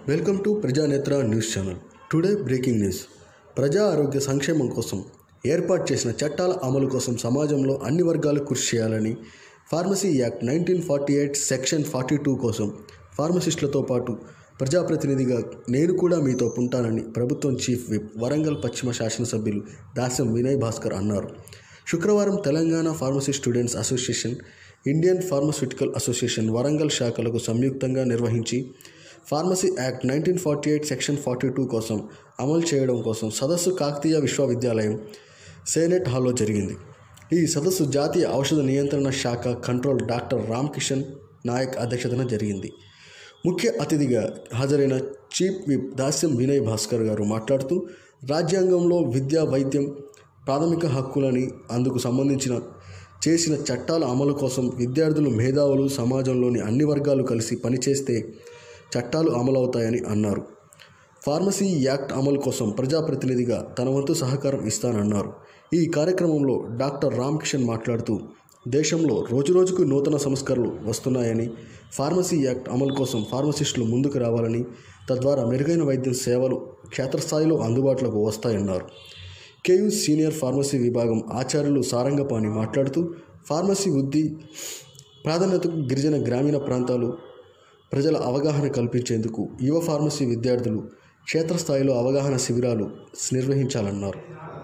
welcome to Prajanetra news channel today breaking news ప్రజా ఆరోగ్య సంక్షేమం కోసం ఏర్పాటు చేసిన చట్టాల అమలు కోసం సమాజంలో అన్ని వర్గాలు కృషి చేయాలని pharmacy act nineteen forty eight section forty two కోసం ఫార్మసిస్టులతో పాటు ప్రజాప్రతినిధిగా నేను కూడా మీతో ఉంటానని ప్రభుత్వం చీఫ్ విప్ వరంగల్ పశ్చిమ శాసనసభ్యులు దాసం వినయ్ భాస్కర్ అన్నారు శుక్రవారం Telangana pharmacy students association Indian pharmaceutical association Warangal శాఖలకు సంయుక్తంగా నిర్వహించి pharmacy act nineteen forty eight section forty two కోసం అమలు చేయడం కోసం సదస్సు కాకతీయ విశ్వవిద్యాలయం సేనెట్ హాల్లో జరిగింది ఈ సదస్సు జాతీయ ఔషధ నియంత్రణ శాఖ కంట్రోల్ డాక్టర్ రామ్ కిషన్ నాయక్ అధ్యక్షతన జరిగింది ముఖ్య అతిథిగా హాజరైన చీఫ్ విప్ దాస్యం వినయ్ భాస్కర్ గారు మాట్లాడుతూ రాజ్యాంగంలో విద్య వైద్యం ప్రాథమిక హక్కులని అందుకు సంబంధించిన చేసిన చట్టాల అమలు కోసం విద్యార్థులు మేధావులు సమాజంలోని అన్ని వర్గాలు కలిసి పనిచేస్తే చట్టాలు అమలవుతాయని అన్నారు ఫార్మసీ యాక్ట్ అమలు కోసం ప్రజాప్రతినిధిగా తన వంతు సహకారం ఇస్తానన్నారు ఈ కార్యక్రమంలో డాక్టర్ రామ్ కిషన్ మాట్లాడుతూ దేశంలో రోజురోజుకు నూతన సంస్కరణలు వస్తున్నాయని ఫార్మసీ యాక్ట్ అమలు కోసం ఫార్మసిస్టులు ముందుకు రావాలని తద్వారా మెరుగైన వైద్యం సేవలు క్షేత్రస్థాయిలో అందుబాటులోకి వస్తాయన్నారు కేయూ సీనియర్ ఫార్మసీ విభాగం ఆచార్యులు సారంగపాణి మాట్లాడుతూ ఫార్మసీ వృద్ధి ప్రాధాన్యతకు గిరిజన గ్రామీణ ప్రాంతాలు ప్రజల అవగాహన కల్పించేందుకు యువ ఫార్మసీ విద్యార్థులు క్షేత్రస్థాయిలో అవగాహన శిబిరాలు నిర్వహించాలన్నారు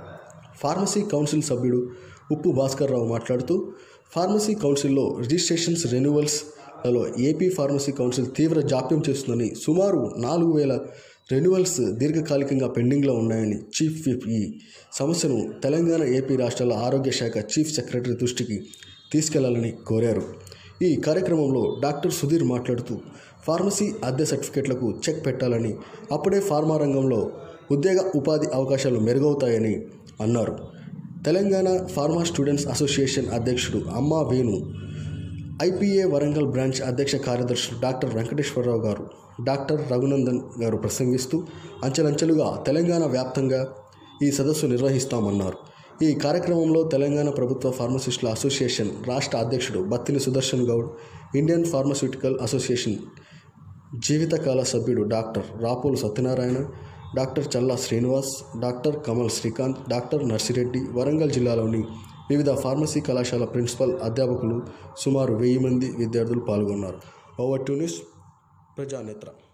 ఫార్మసీ కౌన్సిల్ సభ్యుడు ఉప్పు భాస్కర్ రావు మాట్లాడుతూ ఫార్మసీ కౌన్సిల్లో రిజిస్ట్రేషన్స్ రెన్యువల్స్లలో ఏపీ ఫార్మసీ కౌన్సిల్ తీవ్ర జాప్యం చేస్తుందని సుమారు నాలుగు వేల రెన్యువల్స్ దీర్ఘకాలికంగా పెండింగ్లో ఉన్నాయని చీఫ్ విప్ ఈ సమస్యను తెలంగాణ ఏపీ రాష్ట్రాల ఆరోగ్య శాఖ చీఫ్ సెక్రటరీ దృష్టికి తీసుకెళ్లాలని కోరారు ఈ కార్యక్రమంలో డాక్టర్ సుధీర్ మాట్లాడుతూ ఫార్మసీ అద్దె సర్టిఫికెట్లకు చెక్ పెట్టాలని అప్పుడే ఫార్మా రంగంలో ఉద్యోగ ఉపాధి అవకాశాలు మెరుగవుతాయని అన్నారు తెలంగాణ ఫార్మా స్టూడెంట్స్ అసోసియేషన్ అధ్యక్షుడు అమ్మా వేణు ఐపీఏ వరంగల్ బ్రాంచ్ అధ్యక్ష కార్యదర్శులు డాక్టర్ వెంకటేశ్వరరావు గారు డాక్టర్ రఘునందన్ గారు ప్రసంగిస్తూ అంచెలంచెలుగా తెలంగాణ వ్యాప్తంగా ఈ సదస్సు నిర్వహిస్తామన్నారు ఈ కార్యక్రమంలో తెలంగాణ ప్రభుత్వ ఫార్మసిస్టుల అసోసియేషన్ రాష్ట్ర అధ్యక్షుడు Battini Sudarshan Goud Indian pharmaceutical association జీవితకాల సభ్యుడు doctor Rapolu Satyanarayana doctor Challa Srinivas doctor Kamal Srikanth doctor Narsireddy Warangal జిల్లాలోని వివిధ ఫార్మసీ కళాశాల ప్రిన్సిపల్ అధ్యాపకులు సుమారు వెయ్యి మంది విద్యార్థులు పాల్గొన్నారు ఓవర్ టు న్యూస్ ప్రజానేత్ర